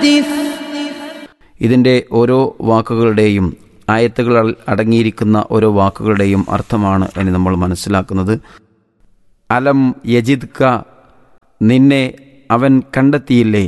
فحدث ഇതിൻ്റെ ഓരോ വാക്കുകളുടെയും ആയത്തുകൾ അടങ്ങിയിരിക്കുന്ന ഓരോ വാക്കുകളുടെയും അർത്ഥമാണ് ഇനി നമ്മൾ മനസ്സിലാക്കുന്നത് അലം യജിദ് ക നിന്നെ അവൻ കണ്ടെത്തിയില്ലേ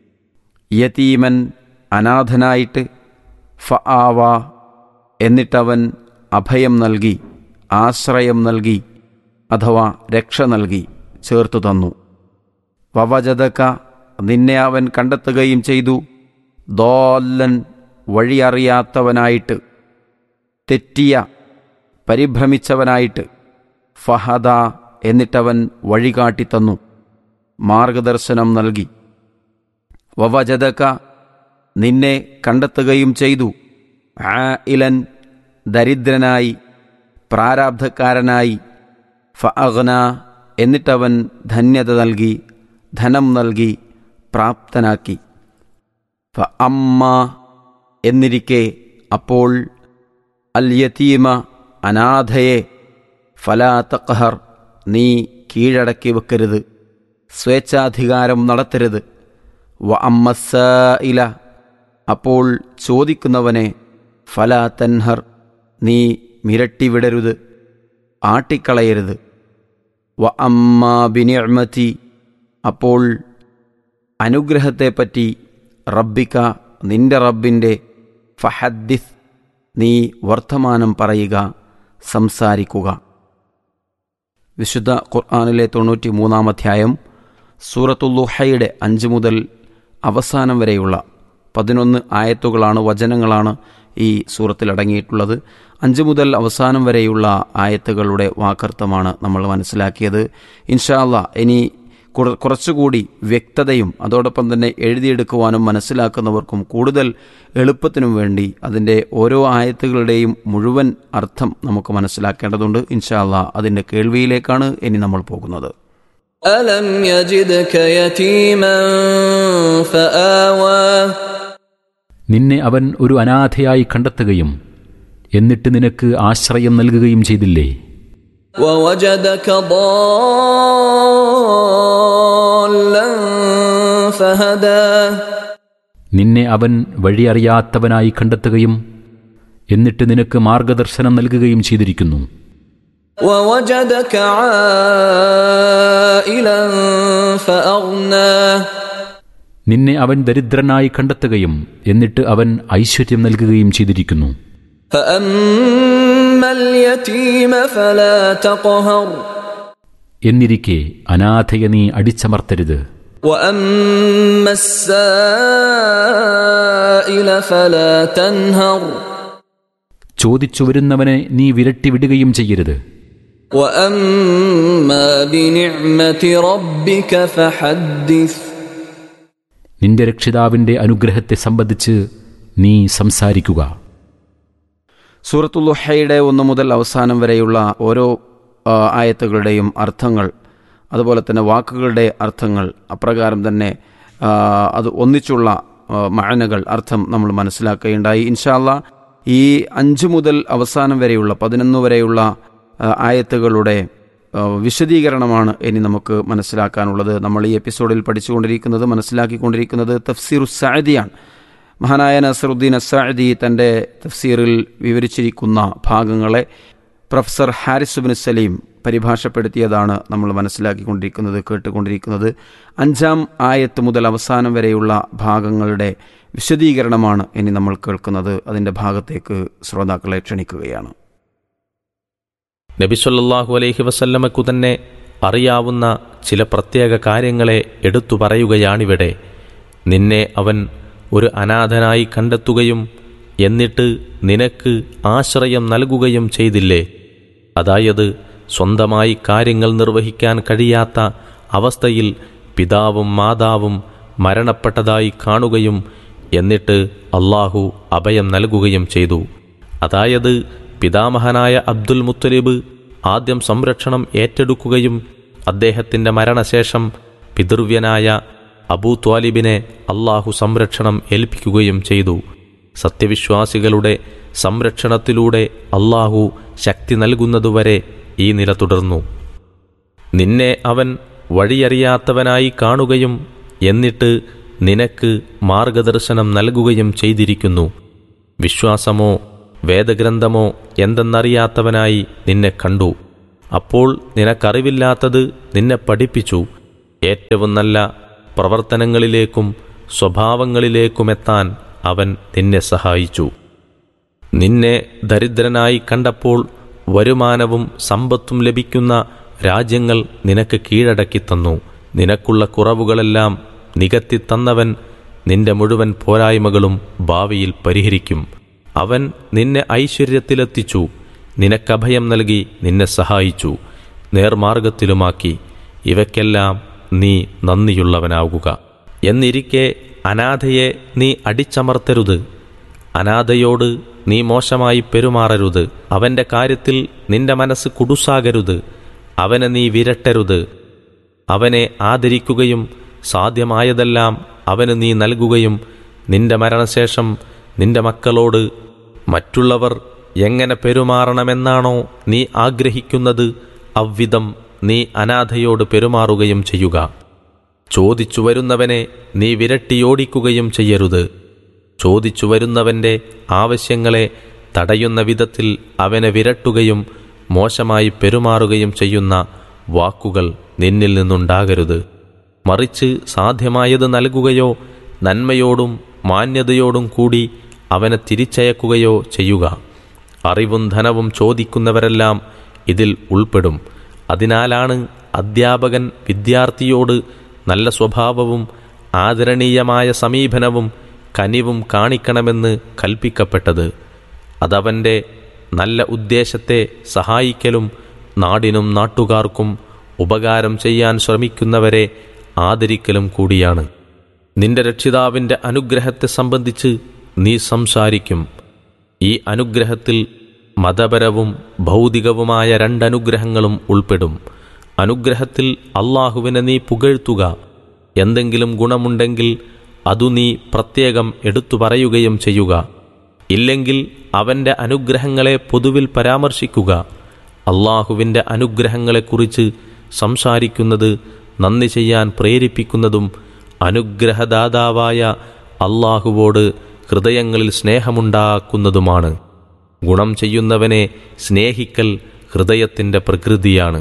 യതീമൻ അനാഥനായിട്ട് ഫ ആവ എന്നിട്ടവൻ അഭയം നൽകി ആശ്രയം നൽകി അഥവാ രക്ഷ നൽകി ചേർത്തു തന്നു വവജതക നിന്നെ അവൻ കണ്ടെത്തുകയും ചെയ്തു ദോല്ലൻ വഴിയറിയാത്തവനായിട്ട് തെറ്റിയ പരിഭ്രമിച്ചവനായിട്ട് ഫഹദ എന്നിട്ടവൻ വഴികാട്ടിത്തന്നു മാർഗദർശനം നൽകി വവജതക നിന്നെ കണ്ടെത്തുകയും ചെയ്തു ആ ഇലൻ ദരിദ്രനായി പ്രാരാബ്ധക്കാരനായി ഫഅഗ്ന എന്നിട്ടവൻ ധന്യത നൽകി ധനം നൽകി പ്രാപ്തനാക്കി ഫ അമ്മ എന്നിരിക്കെ അപ്പോൾ അൽ യതീമ അനാഥയെ ഫലാ തഖഹർ നീ കീഴടക്കി വെക്കരുത് സ്വേച്ഛാധികാരം നടത്തരുത് വ അമ്മസയില അപ്പോൾ ചോദിക്കുന്നവനെ ഫലാ തൻഹർ നീ മിരട്ടിവിടരുത് ആട്ടിക്കളയരുത് വ അമ്മ ബിനിഅമതി അപ്പോൾ അനുഗ്രഹത്തെപ്പറ്റി റബ്ബിക്ക നിന്റെ റബ്ബിൻ്റെ ഫഹദ്ദിസ് നീ വർത്തമാനം പറയുക സംസാരിക്കുക വിശുദ്ധ ഖുർആാനിലെ തൊണ്ണൂറ്റി മൂന്നാം അധ്യായം സൂറത്തുല്ലുഹയുടെ അഞ്ച് മുതൽ അവസാനം വരെയുള്ള പതിനൊന്ന് ആയത്തുകളാണ് വചനങ്ങളാണ് ഈ സൂറത്തിൽ അടങ്ങിയിട്ടുള്ളത് അഞ്ച് മുതൽ അവസാനം വരെയുള്ള ആയത്തുകളുടെ വാക്കർത്ഥമാണ് നമ്മൾ മനസ്സിലാക്കിയത് ഇൻഷാല്ല ഇനി കുറ- കുറച്ചുകൂടി വ്യക്തതയും അതോടൊപ്പം തന്നെ എഴുതിയെടുക്കുവാനും മനസ്സിലാക്കുന്നവർക്കും കൂടുതൽ എളുപ്പത്തിനും വേണ്ടി അതിൻ്റെ ഓരോ ആയത്തുകളുടെയും മുഴുവൻ അർത്ഥം നമുക്ക് മനസ്സിലാക്കേണ്ടതുണ്ട് ഇൻഷാല്ല അതിൻ്റെ കേൾവിയിലേക്കാണ് ഇനി നമ്മൾ പോകുന്നത് ألم يجدك يتيما فآوى നിന്നെ അവൻ ഒരു അനാഥയായി കണ്ടെത്തുകയും എന്നിട്ട് നിനക്ക് ആശ്രയം നൽകുകയും ചെയ്തില്ലേ ووجدك ضالا فهدى നിന്നെ അവൻ വഴിയറിയാത്തവനായി കണ്ടെത്തുകയും എന്നിട്ട് നിനക്ക് മാർഗദർശനം നൽകുകയും ചെയ്തിരിക്കുന്നു ووجدك عائلا فأغنى നിന്നെ അവൻ ദരിദ്രനായി കണ്ടെത്തുകയും എന്നിട്ട് അവൻ ഐശ്വര്യം നൽകുകയും ചെയ്തിരിക്കുന്നു فأما اليتيم فلا تقهر എന്നിരിക്കെ അനാഥയെ നീ അടിച്ചമർത്തരുത് وأما السائل فلا تنهر ചോദിച്ചു വരുന്നവനെ നീ വിരട്ടിവിടുകയും ചെയ്യരുത് وأما بنعمة ربك فحدث നിന്റെ രക്ഷിതാവിന്റെ അനുഗ്രഹത്തെ സംബന്ധിച്ച് നീ സംസാരിക്കുക സൂറത്തുല്ലുഹയുടെ ഒന്ന് മുതൽ അവസാനം വരെയുള്ള ഓരോ ആ, ആയത്തുകളുടെയും അർത്ഥങ്ങൾ അതുപോലെ തന്നെ വാക്കുകളുടെ അർത്ഥങ്ങൾ അപ്രകാരം തന്നെ ആ, അത് ഒന്നിച്ചുള്ള ആ, മഅനകൾ അർത്ഥം നമ്മൾ മനസ്സിലാക്കുകയുണ്ടായി ഇൻഷാല്ല ഈ അഞ്ച് മുതൽ അവസാനം വരെയുള്ള പതിനൊന്ന് വരെയുള്ള ആ, ആയത്തുകളുടെ ആ, വിശദീകരണമാണ് ഇനി നമുക്ക് മനസ്സിലാക്കാനുള്ളത് നമ്മൾ ഈ എപ്പിസോഡിൽ പഠിച്ചുകൊണ്ടിരിക്കുന്നത് മനസ്സിലാക്കിക്കൊണ്ടിരിക്കുന്നത് തഫ്സീറു സാദിയാണ് മഹാനായ നസറുദ്ദീൻ അസാദി തൻ്റെ തഫ്സീറിൽ വിവരിച്ചിരിക്കുന്ന ഭാഗങ്ങളെ പ്രൊഫസർ ഹാരിസ് ബിൻ സലീം പരിഭാഷപ്പെടുത്തിയതാണ് നമ്മൾ മനസ്സിലാക്കിക്കൊണ്ടിരിക്കുന്നത് കേട്ടുകൊണ്ടിരിക്കുന്നത് അഞ്ചാം ആയത്ത് മുതൽ അവസാനം വരെയുള്ള ഭാഗങ്ങളുടെ വിശദീകരണമാണ് ഇനി നമ്മൾ കേൾക്കുന്നത് അതിൻ്റെ ഭാഗത്തേക്ക് ശ്രോതാക്കളെ ക്ഷണിക്കുകയാണ് നബിസൊല്ലാഹു അലൈഹി വസല്ലമക്കു തന്നെ അറിയാവുന്ന ചില പ്രത്യേക കാര്യങ്ങളെ എടുത്തു പറയുകയാണിവിടെ നിന്നെ അവൻ ഒരു അനാഥനായി കണ്ടെത്തുകയും എന്നിട്ട് നിനക്ക് ആശ്രയം നൽകുകയും ചെയ്തില്ലേ അതായത് സ്വന്തമായി കാര്യങ്ങൾ നിർവഹിക്കാൻ കഴിയാത്ത അവസ്ഥയിൽ പിതാവും മാതാവും മരണപ്പെട്ടതായി കാണുകയും എന്നിട്ട് അള്ളാഹു അഭയം നൽകുകയും ചെയ്തു അതായത് പിതാമഹനായ അബ്ദുൽ മുത്തലിബ് ആദ്യം സംരക്ഷണം ഏറ്റെടുക്കുകയും അദ്ദേഹത്തിൻ്റെ മരണശേഷം പിതൃവ്യനായ അബൂ ത്വാലിബിനെ അള്ളാഹു സംരക്ഷണം ഏൽപ്പിക്കുകയും ചെയ്തു സത്യവിശ്വാസികളുടെ സംരക്ഷണത്തിലൂടെ അള്ളാഹു ശക്തി നൽകുന്നതുവരെ ഈ നില തുടർന്നു നിന്നെ അവൻ വഴിയറിയാത്തവനായി കാണുകയും എന്നിട്ട് നിനക്ക് മാർഗദർശനം നൽകുകയും ചെയ്തിരിക്കുന്നു വിശ്വാസമോ വേദഗ്രന്ഥമോ എന്തെന്നറിയാത്തവനായി നിന്നെ കണ്ടു അപ്പോൾ നിനക്കറിവില്ലാത്തത് നിന്നെ പഠിപ്പിച്ചു ഏറ്റവും നല്ല പ്രവർത്തനങ്ങളിലേക്കും സ്വഭാവങ്ങളിലേക്കുമെത്താൻ അവൻ നിന്നെ സഹായിച്ചു നിന്നെ ദരിദ്രനായി കണ്ടപ്പോൾ വരുമാനവും സമ്പത്തും ലഭിക്കുന്ന രാജ്യങ്ങൾ നിനക്ക് കീഴടക്കി തന്നു നിനക്കുള്ള കുറവുകളെല്ലാം നികത്തി തന്നവൻ നിന്റെ മുഴുവൻ പോരായ്മകളും ഭാവിയിൽ പരിഹരിക്കും അവൻ നിന്നെ ഐശ്വര്യത്തിലെത്തിച്ചു നിനക്കഭയം നൽകി നിന്നെ സഹായിച്ചു നേർമാർഗത്തിലുമാക്കി ഇവയ്ക്കെല്ലാം നീ നന്ദിയുള്ളവനാകുക എന്നിരിക്കെ അനാഥയെ നീ അടിച്ചമർത്തരുത് അനാഥയോട് നീ മോശമായി പെരുമാറരുത് അവന്റെ കാര്യത്തിൽ നിന്റെ മനസ്സ് കുടുസാകരുത് അവനെ നീ വിരട്ടരുത് അവനെ ആദരിക്കുകയും സാധ്യമായതെല്ലാം അവന് നീ നൽകുകയും നിന്റെ മരണശേഷം നിന്റെ മക്കളോട് മറ്റുള്ളവർ എങ്ങനെ പെരുമാറണമെന്നാണോ നീ ആഗ്രഹിക്കുന്നത് അவ்விധം നീ അനാഥയോട് പെരുമാറുകയും ചെയ്യുക ചോദിച്ചു വരുന്നവനെ നീ വിരട്ടിയോടിക്കുകയും ചെയ്യരുത് ചോദിച്ചു വരുന്നവന്റെ ആവശ്യങ്ങളെ തടയുന്ന വിധത്തിൽ അവനെ വിരട്ടുകയും മോശമായി പെരുമാറുകയും ചെയ്യുന്ന വാക്കുകൾ നിന്നിൽ നിന്നുണ്ടാകരുത് മറിച്ച് സാധ്യമായത് നൽകുകയോ നന്മയോടും മാന്യതയോടും കൂടി അവനെ തിരിച്ചയക്കുകയോ ചെയ്യുക അറിവും ധനവും ചോദിക്കുന്നവരെല്ലാം ഇതിൽ ഉൾപ്പെടും അതിനാലാണ് അധ്യാപകൻ വിദ്യാർത്ഥിയോട് നല്ല സ്വഭാവവും ആദരണീയമായ സമീപനവും കനിവും കാണിക്കണമെന്ന് കൽപ്പിക്കപ്പെട്ടത് അതവൻ്റെ നല്ല ഉദ്ദേശത്തെ സഹായിക്കലും നാടിനും നാട്ടുകാർക്കും ഉപകാരം ചെയ്യാൻ ശ്രമിക്കുന്നവരെ ആദരിക്കലും കൂടിയാണ് നിന്റെ രക്ഷിതാവിൻ്റെ അനുഗ്രഹത്തെ സംബന്ധിച്ച് നീ സംസാരിക്കും ഈ അനുഗ്രഹത്തിൽ മതപരവും ഭൗതികവുമായ രണ്ടനുഗ്രഹങ്ങളും ഉൾപ്പെടും അനുഗ്രഹത്തിൽ അള്ളാഹുവിനെ നീ പുകഴ്ത്തുക എന്തെങ്കിലും ഗുണമുണ്ടെങ്കിൽ അതു നീ പ്രത്യേകം എടുത്തു പറയുകയും ചെയ്യുക ഇല്ലെങ്കിൽ അവൻ്റെ അനുഗ്രഹങ്ങളെ പൊതുവിൽ പരാമർശിക്കുക അള്ളാഹുവിൻ്റെ അനുഗ്രഹങ്ങളെക്കുറിച്ച് സംസാരിക്കുന്നത് നന്ദി ചെയ്യാൻ പ്രേരിപ്പിക്കുന്നതും അനുഗ്രഹദാതാവായ അള്ളാഹുവോട് ഹൃദയങ്ങളിൽ സ്നേഹമുണ്ടാക്കുന്നതുമാണ് ഗുണം ചെയ്യുന്നവനെ സ്നേഹിക്കൽ ഹൃദയത്തിൻ്റെ പ്രകൃതിയാണ്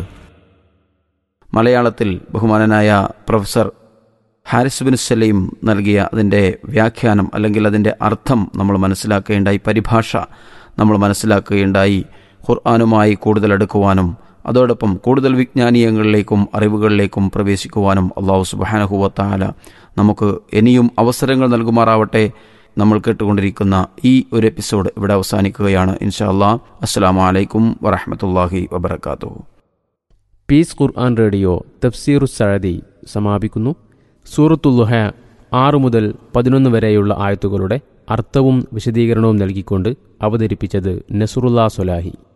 മലയാളത്തിൽ ബഹുമാനനായ പ്രൊഫസർ ഹാരിസ് ബിൻ സലീം നൽകിയ അതിൻ്റെ വ്യാഖ്യാനം അല്ലെങ്കിൽ അതിൻ്റെ അർത്ഥം നമ്മൾ മനസ്സിലാക്കുകയുണ്ടായി പരിഭാഷ നമ്മൾ മനസ്സിലാക്കുകയുണ്ടായി ഖുർആാനുമായി കൂടുതൽ അടുക്കുവാനും അതോടൊപ്പം കൂടുതൽ വിജ്ഞാനീയങ്ങളിലേക്കും അറിവുകളിലേക്കും പ്രവേശിക്കുവാനും അള്ളാഹു സുബാനഹുവത്താല നമുക്ക് ഇനിയും അവസരങ്ങൾ നൽകുമാറാവട്ടെ നമ്മൾ കേട്ടുകൊണ്ടിരിക്കുന്ന ഈ ഒരു എപ്പിസോഡ് ഇവിടെ അവസാനിക്കുകയാണ് ഇൻഷാ അള്ളാഹ് അസ്സാം വലൈക്കും വറഹമത്തല്ലാഹി വബർക്കാത്തു പീസ് ഖുർആൻ റേഡിയോ തഫ്സീറു സഴദി സമാപിക്കുന്നു സൂറത്തുല്ലുഹ ആറ് മുതൽ പതിനൊന്ന് വരെയുള്ള ആയത്തുകളുടെ അർത്ഥവും വിശദീകരണവും നൽകിക്കൊണ്ട് അവതരിപ്പിച്ചത് നസുറുല്ലാ സൊലാഹി